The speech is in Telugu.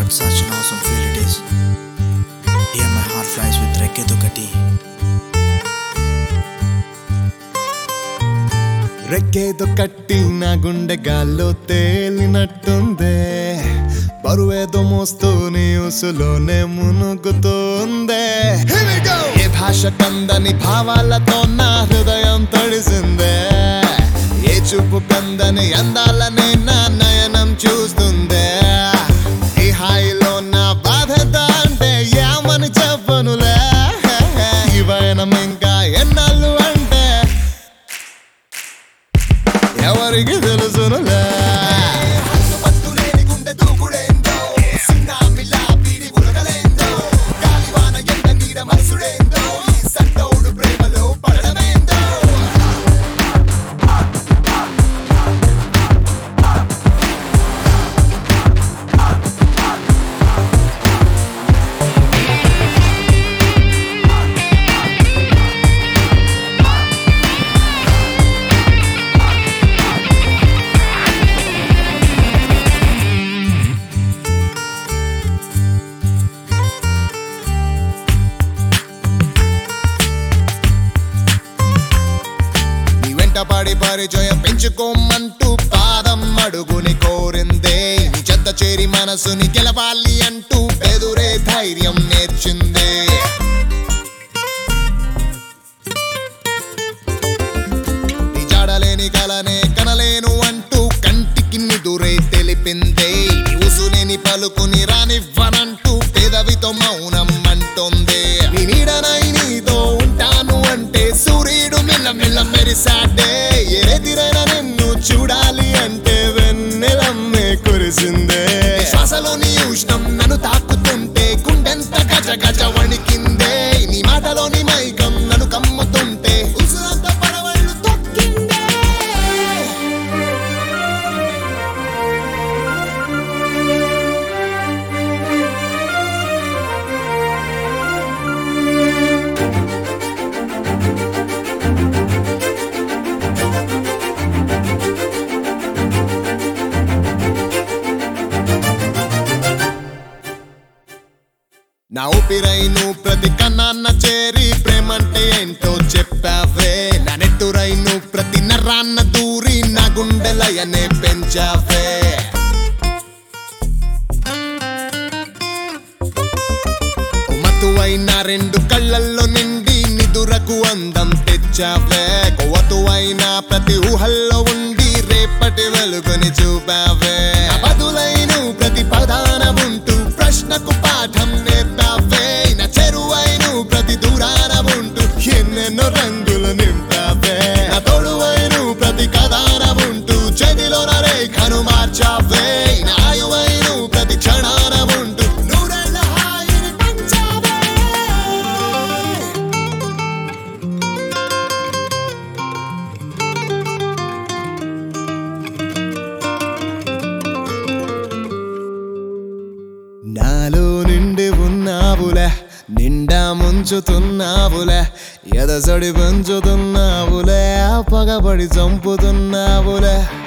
What such an awesome feel it is. Here my heart flies with రెక్కెతో కటి రెక్కేదో కట్టి నా గుండె గాల్లో తేలినట్టుందే బరువేదో మోస్తూ నీ ఉసులోనే మునుగుతోందే Here we go! ఏ భాష కందని భావాలతో నా హృదయం తడిసిందే ఏ చూపు కందని అందాలనే నా నయనం చూస్తుందే ఈ హాయిలో నా బాధ అంటే ఏమని చెప్పనులే ఈ పయనం ఇంకా ఎన్నాళ్ళు అంటే ఎవరికి తెలుసునులే నీ వెంట పడి పరిచయం పెంచుకోమంటూ పాదం అడుగుని కోరిందే నీ చెత్త చేరి మనసుని గెలవాలి అంటూ ఎదురే ధైర్యం నేర్చిందే నీ జాడలేని కలనే కనలేను అంటూ కంటికి నిదురే తెలిపిందే నీ ఉసులేని పలుకుని రానివ్వనంటూ పెదవితో మౌనం అంటోందే నీ నీడనై నీతో ఉంటాను అంటే సూర్యుడు మిల్ల మిల్ల మెరిసాడే ఎదిరైన నిన్ను చూడాలి అంటే వెన్నెలమ్మే కురిసిందే శ్వాసలో నీ ఉష్ణం నన్ను తాకుతుంటే గుండెంత గజ గజ వణికిందే నీ మాటలోని మైకం నన్ను కమ్ముతుంటే ఉసురంత పడవళ్ళు తొక్కిందే నా ఊపిరైను ప్రతి కన్నాన్న చేరి ప్రేమంటే ఏంటో చెప్పావే నా నెట్టురైను ప్రతి నరాన్న దూరి నా గుండెలయనే పెంచావే మతువైన రెండు కళ్ళల్లో నిండి నిదురకు అందం తెచ్చావే కొవతువైన ప్రతి ఊహల్లో ఉండి రేపటి వెలుగుని చూపావే నా బదులైన ప్రతి పదాన ఉంటూ ప్రశ్నకు పాఠం నేర్పావే నా చెరువైన ప్రతి దూరాన ఉంటూ ఎన్నెన్నో రంగులు నింపావే నా తోడువైన ప్రతి కథాన ఉంటూ చెదిలో నా రేఖను మార్చావే నా ఆయువైన ప్రతి క్షణాన ఉంటూ నూరెళ్ళ హాయిని పంచావే నాలో నిండి ఉన్నావులే నిండా ముంచుతున్నావులే ఎదసడి పెంచుతున్నావులే పగబడి చంపుతున్నావులే